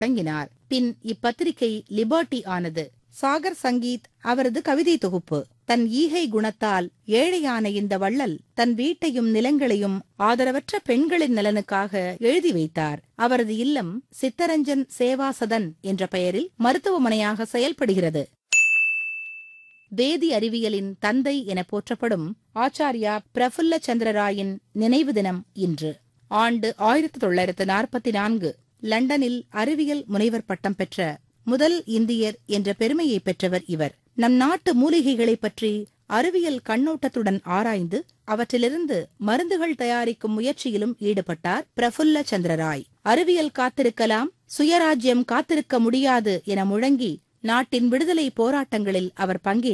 தொடங்கினார் பின் இப்பத்திரிகை லிபர்டி ஆனது சாகர் சங்கீத் அவரது கவிதை தொகுப்பு தன் ஈகை குணத்தால் ஏழையான இந்த வள்ளல் தன் வீட்டையும் நிலங்களையும் ஆதரவற்ற பெண்களின் நலனுக்காக எழுதி வைத்தார் அவரது இல்லம் சித்தரஞ்சன் சேவா சதன் என்ற பெயரில் மருத்துவமனையாக செயல்படுகிறது வேதி அறிவியலின் தந்தை என போற்றப்படும் ஆச்சாரியா பிரஃபுல்ல சந்திரராயின் நினைவு தினம் இன்று ஆண்டு ஆயிரத்தி தொள்ளாயிரத்து நாற்பத்தி நான்கு லண்டனில் அறிவியல் முனைவர் பட்டம் பெற்ற முதல் இந்தியர் என்ற பெருமையை பெற்றவர் இவர் நம் நாட்டு மூலிகைகளைப் பற்றி அறிவியல் கண்ணோட்டத்துடன் ஆராய்ந்து அவற்றிலிருந்து மருந்துகள் தயாரிக்கும் முயற்சியிலும் ஈடுபட்டார் பிரஃபுல்ல சந்திரராய் அறிவியல் காத்திருக்கலாம் சுயராஜ்யம் காத்திருக்க முடியாது என முழங்கி நாட்டின் விடுதலை போராட்டங்களில் அவர் பங்கேற்று